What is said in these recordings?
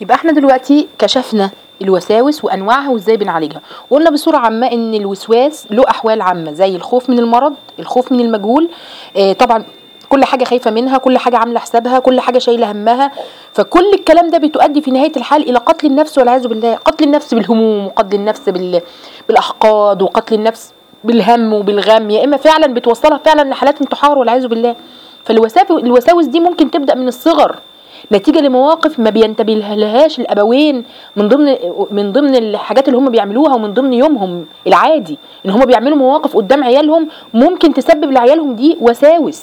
يبقى احنا دلوقتي كشفنا الوساوس وانواعها وازاي بنعالجها وقلنا بصوره عامه ان الوسواس له احوال عامه زي الخوف من المرض الخوف من المجهول آه طبعا كل حاجه خايفه منها كل حاجه عامله حسابها كل حاجه شايله همها فكل الكلام ده بتؤدي في نهايه الحال الى قتل النفس والعياذ بالله قتل النفس بالهموم وقتل النفس بال... بالاحقاد وقتل النفس بالهم وبالغم يا اما فعلا بتوصلها فعلا لحالات انتحار والعياذ بالله فالوساوس دي ممكن تبدا من الصغر نتيجه لمواقف ما بينتبه لهاش الابوين من ضمن من ضمن الحاجات اللي هم بيعملوها ومن ضمن يومهم العادي ان هم بيعملوا مواقف قدام عيالهم ممكن تسبب لعيالهم دي وساوس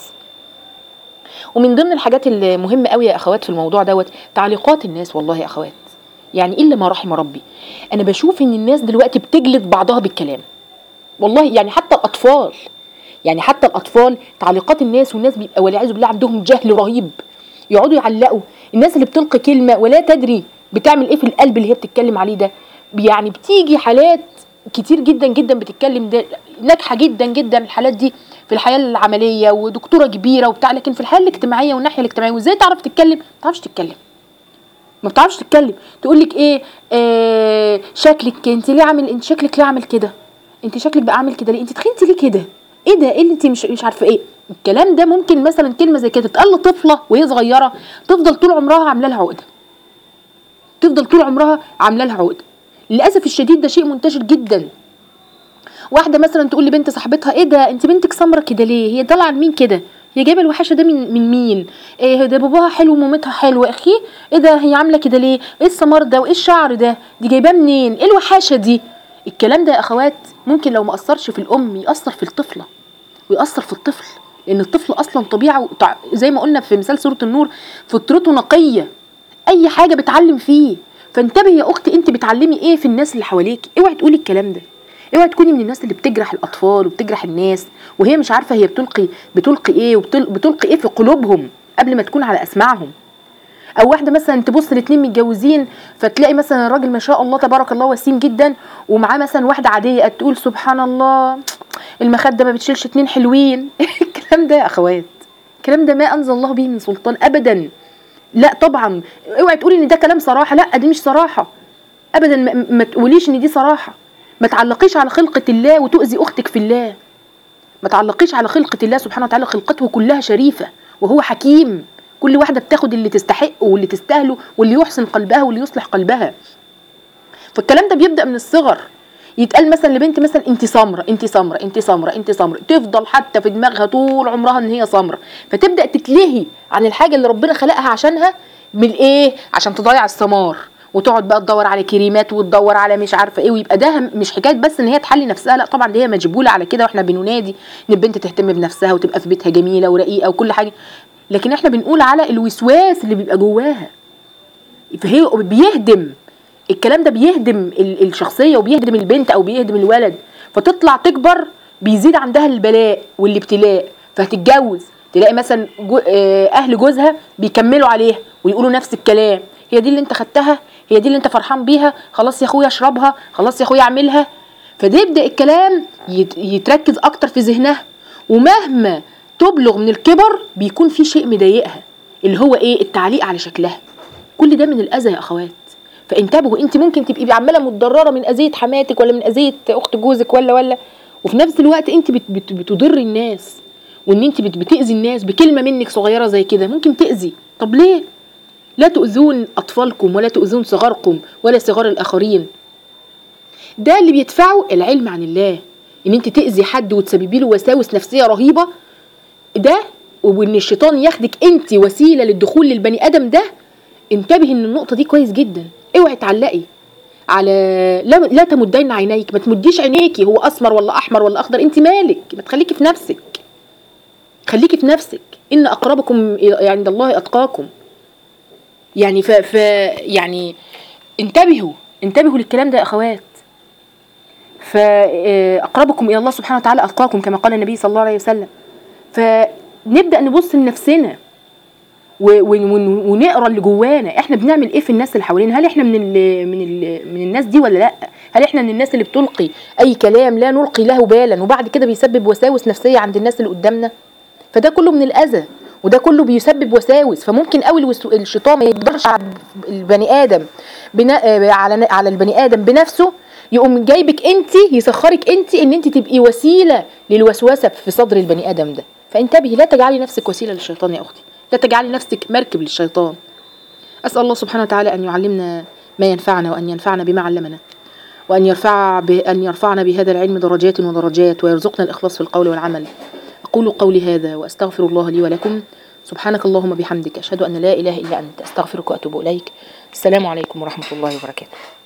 ومن ضمن الحاجات المهمه قوي يا اخوات في الموضوع دوت تعليقات الناس والله يا اخوات يعني الا ما رحم ربي انا بشوف ان الناس دلوقتي بتجلد بعضها بالكلام والله يعني حتى الاطفال يعني حتى الاطفال تعليقات الناس والناس بيبقى والعياذ بالله عندهم جهل رهيب يقعدوا يعلقوا الناس اللي بتلقي كلمه ولا تدري بتعمل ايه في القلب اللي هي بتتكلم عليه ده يعني بتيجي حالات كتير جدا جدا بتتكلم ده ناجحه جدا جدا الحالات دي في الحياه العمليه ودكتوره كبيره وبتاع لكن في الحياه الاجتماعيه والناحيه الاجتماعيه وازاي تعرف تتكلم ما بتعرفش تتكلم ما بتعرفش تتكلم تقول لك ايه آه شكلك انت ليه عامل انت شكلك ليه عامل كده انت شكلك بقى عامل كده ليه انت تخنتي ليه كده ايه ده ايه اللي انت مش مش عارفه ايه الكلام ده ممكن مثلا كلمه زي كده تقال لطفله وهي صغيره تفضل طول عمرها عامله لها عقده تفضل طول عمرها عامله لها عقده للاسف الشديد ده شيء منتشر جدا واحده مثلا تقول لبنت صاحبتها ايه ده انت بنتك سمره كده ليه هي طالعه لمين كده هي جايبه الوحشه ده من من مين ايه ده باباها حلو ومامتها حلوه اخي ايه ده هي عامله كده ليه ايه السمار ده وايه الشعر ده دي جايباه منين ايه الوحاشه دي الكلام ده يا اخوات ممكن لو ما اثرش في الام ياثر في الطفله ويأثر في الطفل لان الطفل اصلا طبيعه زي ما قلنا في مثال سوره النور فطرته نقيه اي حاجه بتعلم فيه فانتبهي يا اختي انت بتعلمي ايه في الناس اللي حواليك اوعي تقولي الكلام ده اوعي تكوني من الناس اللي بتجرح الاطفال وبتجرح الناس وهي مش عارفه هي بتلقي بتلقي ايه وبتلقي ايه في قلوبهم قبل ما تكون على اسماعهم او واحده مثلا تبص الاتنين متجوزين فتلاقي مثلا الراجل ما شاء الله تبارك الله وسيم جدا ومعاه مثلا واحده عاديه تقول سبحان الله المخده ما بتشيلش اتنين حلوين الكلام ده يا اخوات الكلام ده ما انزل الله به من سلطان ابدا لا طبعا اوعي تقولي ان ده كلام صراحه لا دي مش صراحه ابدا ما, ما تقوليش ان دي صراحه ما تعلقيش على خلقه الله وتؤذي اختك في الله ما تعلقيش على خلقه الله سبحانه وتعالى خلقته كلها شريفه وهو حكيم كل واحده بتاخد اللي تستحقه واللي تستاهله واللي يحسن قلبها واللي يصلح قلبها فالكلام ده بيبدا من الصغر يتقال مثلا لبنت مثلا انت سمره انت سمره انت سمره انت سمره تفضل حتى في دماغها طول عمرها ان هي سمره فتبدا تتلهي عن الحاجه اللي ربنا خلقها عشانها من ايه عشان تضيع السمار وتقعد بقى تدور على كريمات وتدور على مش عارفه ايه ويبقى ده مش حكايه بس ان هي تحلي نفسها لا طبعا دي هي مجبوله على كده واحنا بننادي ان البنت تهتم بنفسها وتبقى في بيتها جميله ورقيقه وكل حاجه لكن احنا بنقول على الوسواس اللي بيبقى جواها فهي بيهدم الكلام ده بيهدم الشخصيه وبيهدم البنت او بيهدم الولد فتطلع تكبر بيزيد عندها البلاء والابتلاء فهتتجوز تلاقي مثلا جو اهل جوزها بيكملوا عليها ويقولوا نفس الكلام هي دي اللي انت خدتها هي دي اللي انت فرحان بيها خلاص يا اخويا اشربها خلاص يا اخويا اعملها فيبدا الكلام يتركز اكتر في ذهنها ومهما تبلغ من الكبر بيكون في شيء مضايقها اللي هو ايه التعليق على شكلها كل ده من الاذى يا اخوات فانتبهوا انت ممكن تبقي عماله متضرره من اذيه حماتك ولا من اذيه اخت جوزك ولا ولا وفي نفس الوقت انت بت بت بتضري الناس وان انت بت بتاذي الناس بكلمه منك صغيره زي كده ممكن تاذي طب ليه لا تؤذون اطفالكم ولا تؤذون صغاركم ولا صغار الاخرين ده اللي بيدفعه العلم عن الله ان انت تاذي حد وتسببي له وساوس نفسيه رهيبه ده وان الشيطان ياخدك انت وسيله للدخول للبني ادم ده انتبهي ان النقطه دي كويس جدا اوعي تعلقي على لا لا تمدين عينيك ما تمديش عينيكي هو اسمر ولا احمر ولا اخضر انت مالك ما تخليكي في نفسك خليكي في نفسك ان اقربكم عند الله اتقاكم يعني ف, ف يعني انتبهوا انتبهوا للكلام ده يا اخوات فاقربكم الى الله سبحانه وتعالى اتقاكم كما قال النبي صلى الله عليه وسلم فنبدا نبص لنفسنا ونقرا اللي جوانا احنا بنعمل ايه في الناس اللي حوالينا هل احنا من ال من ال من الناس دي ولا لا هل احنا من الناس اللي بتلقي اي كلام لا نلقي له بالا وبعد كده بيسبب وساوس نفسيه عند الناس اللي قدامنا فده كله من الاذى وده كله بيسبب وساوس فممكن قوي الوس- الشيطان ما يقدرش على البني ادم بنا آه، على على البني ادم بنفسه يقوم جايبك انت يسخرك انت ان انت تبقي وسيله للوسوسه في صدر البني ادم ده فانتبهي لا تجعلي نفسك وسيله للشيطان يا اختي لا تجعلي نفسك مركب للشيطان اسال الله سبحانه وتعالى ان يعلمنا ما ينفعنا وان ينفعنا بما علمنا وأن يرفع بأن يرفعنا بهذا العلم درجات ودرجات ويرزقنا الإخلاص في القول والعمل أقول قولي هذا وأستغفر الله لي ولكم سبحانك اللهم بحمدك أشهد أن لا إله إلا أنت أستغفرك وأتوب إليك السلام عليكم ورحمة الله وبركاته